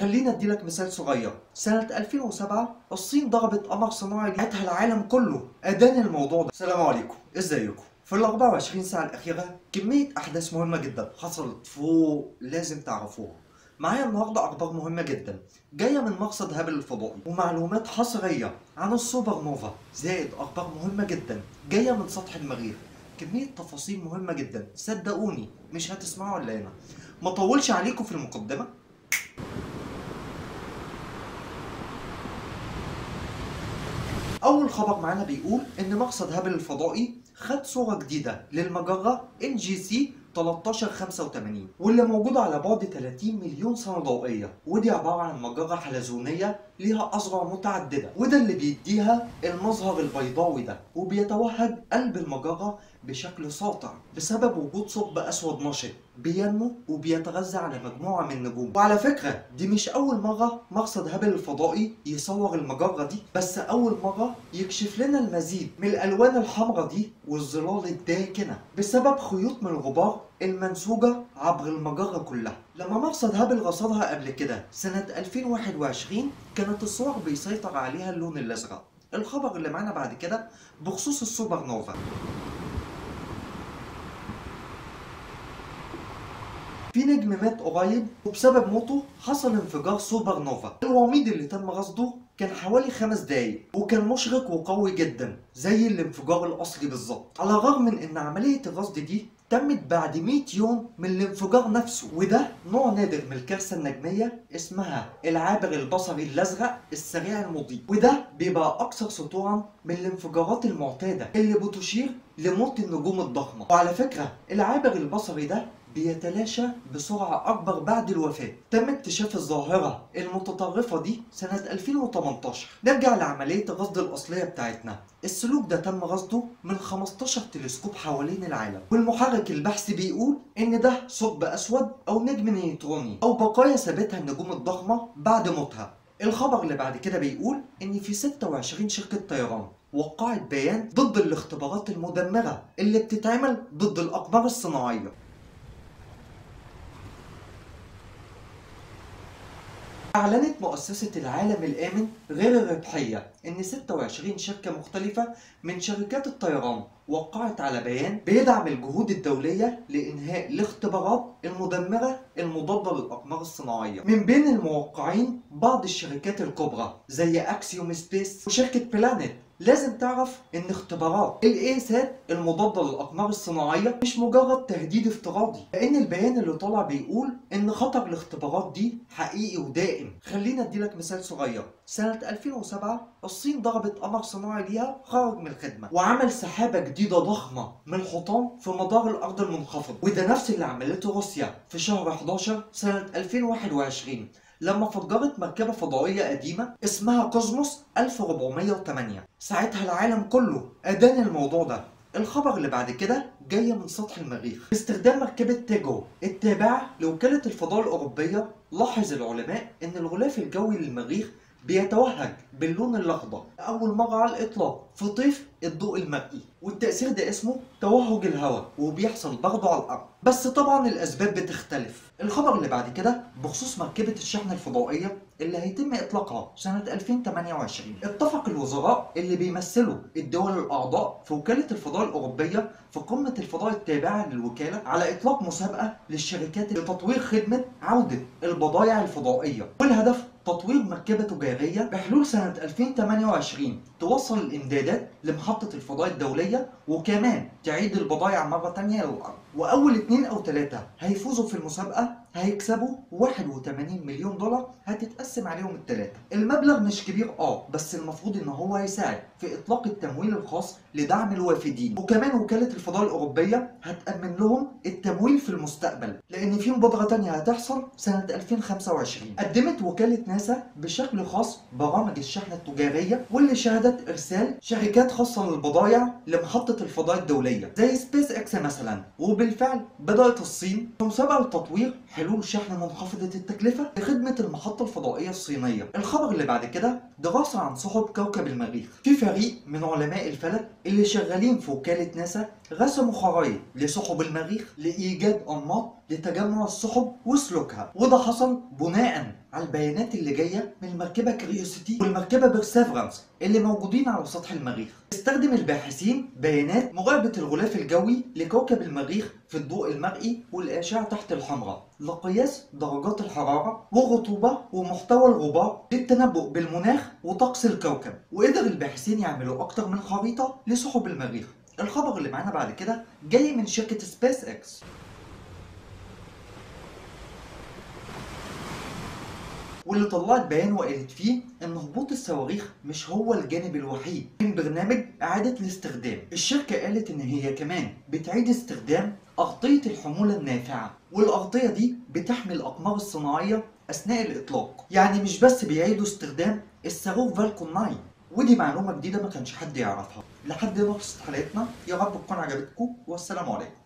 خلينا اديلك مثال صغير سنة 2007 الصين ضربت قمر صناعي لقيتها العالم كله أدان الموضوع ده السلام عليكم ازيكم في ال 24 ساعة الأخيرة كمية أحداث مهمة جدا حصلت فوق لازم تعرفوها معايا النهارده أخبار مهمة جدا جاية من مقصد هابل الفضائي ومعلومات حصرية عن السوبر نوفا زائد أخبار مهمة جدا جاية من سطح المريخ كمية تفاصيل مهمة جدا صدقوني مش هتسمعوا إلا هنا ما طولش عليكم في المقدمة أول خبر معانا بيقول إن مقصد هابل الفضائي خد صورة جديدة للمجرة ان جي سي 1385 واللي موجودة على بعد 30 مليون سنة ضوئية ودي عبارة عن مجرة حلزونية ليها أذرع متعددة وده اللي بيديها المظهر البيضاوي ده وبيتوهج قلب المجرة بشكل ساطع بسبب وجود ثقب أسود نشط بينمو وبيتغذى على مجموعة من النجوم وعلى فكرة دي مش أول مرة مقصد هابل الفضائي يصور المجرة دي بس أول مرة يكشف لنا المزيد من الألوان الحمراء دي والظلال الداكنة بسبب خيوط من الغبار المنسوجة عبر المجرة كلها لما مقصد هابل رصدها قبل كده سنة 2021 كانت الصور بيسيطر عليها اللون الأزرق الخبر اللي معانا بعد كده بخصوص السوبر نوفا في نجم مات قريب وبسبب موته حصل انفجار سوبر نوفا الوميض اللي تم رصده كان حوالي خمس دقايق وكان مشرق وقوي جدا زي الانفجار الاصلي بالظبط على الرغم من ان عملية الرصد دي تمت بعد 100 يوم من الانفجار نفسه وده نوع نادر من الكارثة النجمية اسمها العابر البصري الازرق السريع المضيء وده بيبقى اكثر سطوعا من الانفجارات المعتادة اللي بتشير لموت النجوم الضخمة وعلى فكرة العابر البصري ده بيتلاشى بسرعة أكبر بعد الوفاة تم اكتشاف الظاهرة المتطرفة دي سنة 2018 نرجع لعملية الرصد الأصلية بتاعتنا السلوك ده تم رصده من 15 تلسكوب حوالين العالم والمحرك البحثي بيقول إن ده ثقب أسود أو نجم نيوتروني أو بقايا سابتها النجوم الضخمة بعد موتها الخبر اللي بعد كده بيقول إن في 26 شركة طيران وقعت بيان ضد الاختبارات المدمرة اللي بتتعمل ضد الأقمار الصناعية أعلنت مؤسسة العالم الآمن غير الربحية إن 26 شركة مختلفة من شركات الطيران وقعت على بيان بيدعم الجهود الدولية لإنهاء الاختبارات المدمرة المضادة للأقمار الصناعية من بين الموقعين بعض الشركات الكبرى زي أكسيوم سبيس وشركة بلانيت لازم تعرف ان اختبارات القياسات المضاده للاقمار الصناعيه مش مجرد تهديد افتراضي لان البيان اللي طالع بيقول ان خطر الاختبارات دي حقيقي ودائم خلينا اديلك مثال صغير سنة 2007 الصين ضربت قمر صناعي ليها خرج من الخدمة وعمل سحابة جديدة ضخمة من الحطام في مدار الأرض المنخفض وده نفس اللي عملته روسيا في شهر 11 سنة 2021 لما فجرت مركبة فضائية قديمة اسمها كوزموس 1408 ساعتها العالم كله أدان الموضوع ده الخبر اللي بعد كده جاية من سطح المريخ باستخدام مركبة تيجو التابعة لوكالة الفضاء الأوروبية لاحظ العلماء إن الغلاف الجوي للمريخ بيتوهج باللون الأخضر أول مرة على الإطلاق في طيف الضوء المرئي والتأثير ده اسمه توهج الهواء وبيحصل برضه على الأرض بس طبعا الأسباب بتختلف الخبر اللي بعد كده بخصوص مركبة الشحن الفضائية اللي هيتم إطلاقها سنة 2028 اتفق الوزراء اللي بيمثلوا الدول الأعضاء في وكالة الفضاء الأوروبية في قمة الفضاء التابعة للوكالة على إطلاق مسابقة للشركات لتطوير خدمة عودة البضائع الفضائية والهدف تطوير مركبة تجارية بحلول سنة 2028 توصل الإمدادات لمحطة الفضاء الدولية وكمان تعيد البضائع مرة تانية للأرض وأول اتنين أو تلاتة هيفوزوا في المسابقة هيكسبوا 81 مليون دولار هتتقسم عليهم التلاتة المبلغ مش كبير اه بس المفروض ان هو هيساعد في اطلاق التمويل الخاص لدعم الوافدين وكمان وكالة الفضاء الأوروبية هتأمن لهم التمويل في المستقبل لأن في مبادرة تانية هتحصل سنة 2025 قدمت وكالة ناسا بشكل خاص برامج الشحن التجارية واللي شهدت إرسال شركات خاصة للبضائع لمحطة الفضاء الدولية زي سبيس اكس مثلا وبالفعل بدأت الصين في مسابقة لتطوير حلول شحن منخفضة التكلفة لخدمة المحطة الفضائية الصينية الخبر اللي بعد كده دراسة عن سحب كوكب المريخ في فريق من علماء الفلك اللي شغالين في وكالة ناسا رسموا خرائط لسحب المريخ لإيجاد أنماط لتجمع السحب وسلوكها وده حصل بناء على البيانات اللي جايه من المركبه كريوسيتي والمركبه بيرسيفرانس اللي موجودين على سطح المريخ استخدم الباحثين بيانات مراقبه الغلاف الجوي لكوكب المريخ في الضوء المرئي والاشعه تحت الحمراء لقياس درجات الحراره والرطوبه ومحتوى الغبار للتنبؤ بالمناخ وطقس الكوكب وقدر الباحثين يعملوا اكتر من خريطه لسحب المريخ الخبر اللي معانا بعد كده جاي من شركه سبيس اكس واللي طلعت بيان وقالت فيه ان هبوط الصواريخ مش هو الجانب الوحيد من برنامج اعادة الاستخدام الشركة قالت ان هي كمان بتعيد استخدام اغطية الحمولة النافعة والاغطية دي بتحمي الاقمار الصناعية اثناء الاطلاق يعني مش بس بيعيدوا استخدام الصاروخ فالكون 9 ودي معلومة جديدة ما كانش حد يعرفها لحد هنا خلصت حلقتنا يا رب تكون عجبتكم والسلام عليكم